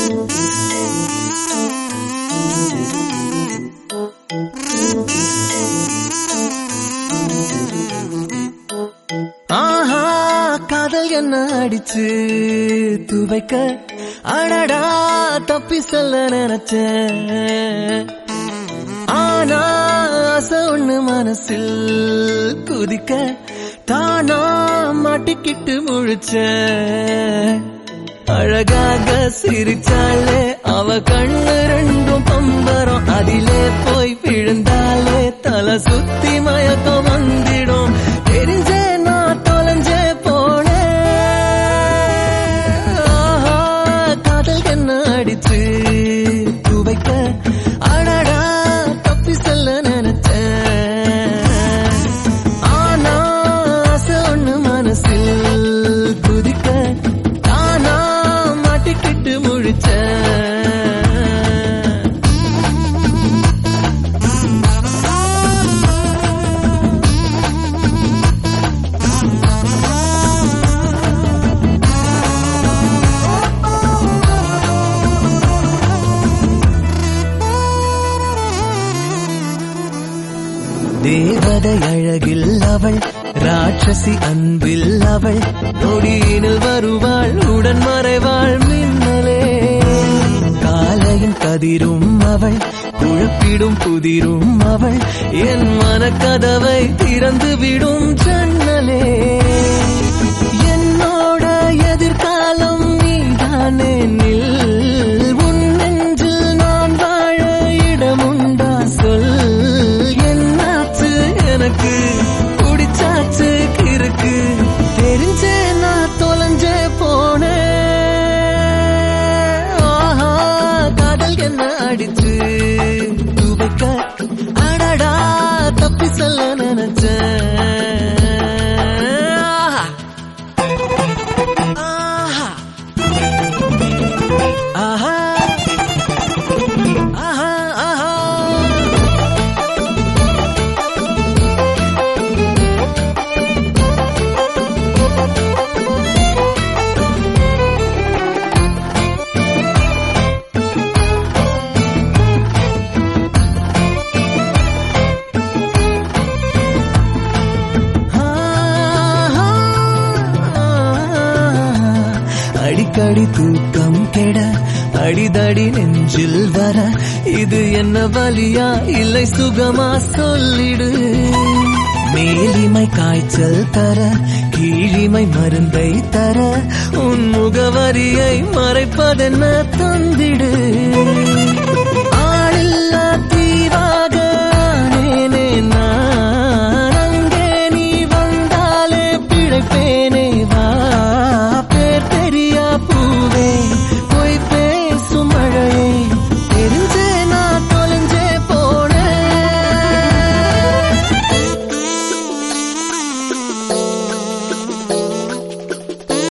ஆஹா காதல் என்ன அடிச்சு துவைக்க அடடா தப்பி செல்ல நினைச்சேன் ஆனா ஆசை ஒண்ணு மனசில் குதிக்க தானா மாட்டிக்கிட்டு முழிச்சேன் அழகாக சிரிச்சாலே அவ கண்ணு ரெண்டும் பம்பரம் அதிலே போய் விழுந்தாலே தலை சுத்தி மயக்கம் வந்திடும் தெரிஞ்சே நான் தொலைஞ்சே போனேன் ஆஹா, காதல் என்ன அடிச்சு துவைக்க அடடா தப்பி செல்ல நினைச்சேன் ஆனா ஆசை ஒண்ணு மனசில் குதிக்க தானா மாட்டிக்கிட்டு முழிச்சேன் தேவதை அழகில் அவள் ராட்சசி அன்பில் அவள் நொடியினில் வருவாள் உடன் மறைவாள் மின்னலே காலையின் கதிரும் அவள் குழப்பிடும் புதிரும் அவள் என் மனக்கதவை திறந்து விடும் ஜன்னலே என்னோட எதிர்காலம் நீதானே நில் உன் நெஞ்சில் நான் வாழ இடமுண்டா சொல் என்னாச்சு எனக்கு குடிச்சாச்சு கிறுக்கு தெரிஞ்சே நான் தொலைஞ்சே போனேன் ஆஹா காதல் என்ன அடிச்சு துவைக்க அடடா தப்பி சொல்ல நினைச்சேன் ஆஹா ஆஹா ஆஹா ஆஹா ஆஹா அடிக்கடி தூக்கம் கெட அடிதடி நெஞ்சில் வர இது என்ன வலியா இல்லை சுகமா சொல்லிடு மேலிமை காய்ச்சல் தர கீழிமை மருந்தை தர உன் முகவரியை மறைப்பதென்ன தந்திடு ஆளில்லா தீவாக ஆனேனே நான் அங்கே நீ வந்தாலே பிழைப்பேனே